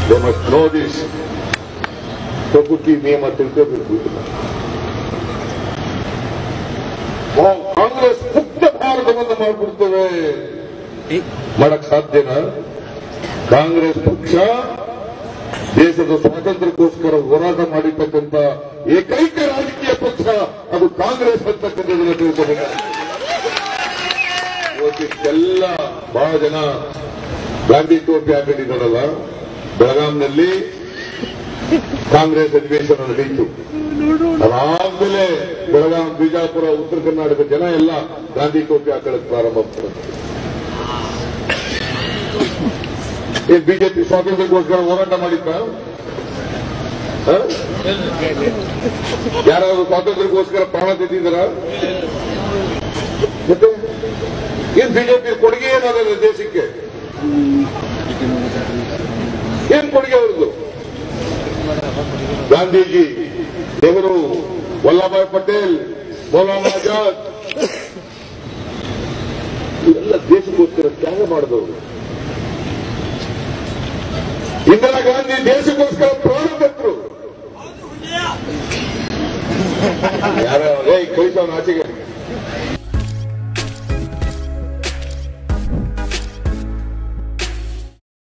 They must know this ಪ್ರಕೃತಿ ನಿಯಮ ತಿಳ್ಕೋಬೇಕು ಇದನ್ನ. ನಾವು ಕಾಂಗ್ರೆಸ್ ಮುಕ್ತ ಭಾರತವನ್ನು ಮಾಡಿಬಿಡ್ತೇವೆ ಮಾಡಕ್ ಸಾಧ್ಯನಾ ಕಾಂಗ್ರೆಸ್ ಪಕ್ಷ ದೇಶದ ಸ್ವಾತಂತ್ರ್ಯಕ್ಕೋಸ್ಕರ ಹೋರಾಟ ಮಾಡಿರ್ತಕ್ಕಂಥ ಏಕೈಕ ರಾಜಕೀಯ ಪಕ್ಷ ಅದು ಕಾಂಗ್ರೆಸ್ ಅಂತಕ್ಕಂಥದ್ದನ್ನು ತಿಳ್ಕೋಬೇಕಾಗಿದೆ ಇವತ್ತಿಷ್ಟೆಲ್ಲ ಬಹಳ ಜನ ಗಾಂಧಿ ಟೋಪಿ ಹಾಕೊಂಡಿದ್ದಾರಲ್ಲ ಬೆಳಗಾಂನಲ್ಲಿ ಕಾಂಗ್ರೆಸ್ ಅಧಿವೇಶನ ನಡೆಯಿತು ಅದಾದ್ಮೇಲೆ ಬೆಳಗಾಂ ಬಿಜಾಪುರ ಉತ್ತರ ಕರ್ನಾಟಕ ಜನ ಎಲ್ಲ ಗಾಂಧಿ ಟೋಪಿ ಹಾಕೊಳ್ಳಕ್ಕೆ ಪ್ರಾರಂಭ ಮಾಡ್ತಾರೆ ಏನ್ ಬಿಜೆಪಿ ಸ್ವಾತಂತ್ರ್ಯಕ್ಕೋಸ್ಕರ ಹೋರಾಟ ಮಾಡಿತ್ತ ಯಾರಾದ್ರೂ ಸ್ವಾತಂತ್ರ್ಯಕ್ಕೋಸ್ಕರ ಪ್ರಾಣ ತೆಗೆದಿದ್ದಾರ ಮತ್ತೆ ಏನ್ ಬಿಜೆಪಿ ಕೊಡುಗೆ ಏನಾದ್ರೆ ದೇಶಕ್ಕೆ ಏನ್ ಕೊಡುಗೆ ಅವ್ರದ್ದು ಗಾಂಧೀಜಿ ನೆಹರು ವಲ್ಲಭಾಯ್ ಪಟೇಲ್ ಮೌಲಾನಾ ಆಜಾದ್ ಇವೆಲ್ಲ ದೇಶಕ್ಕೋಸ್ಕರ ತ್ಯಾಗ ಮಾಡಿದವರು ಇಂದಿರಾ ಗಾಂಧಿ ದೇಶಕ್ಕೋಸ್ಕರ ಪ್ರಾಣ ತೆತ್ತರು ಯಾರ ಏ ಕಳಿಸೋನು ಆಚೆಗೆ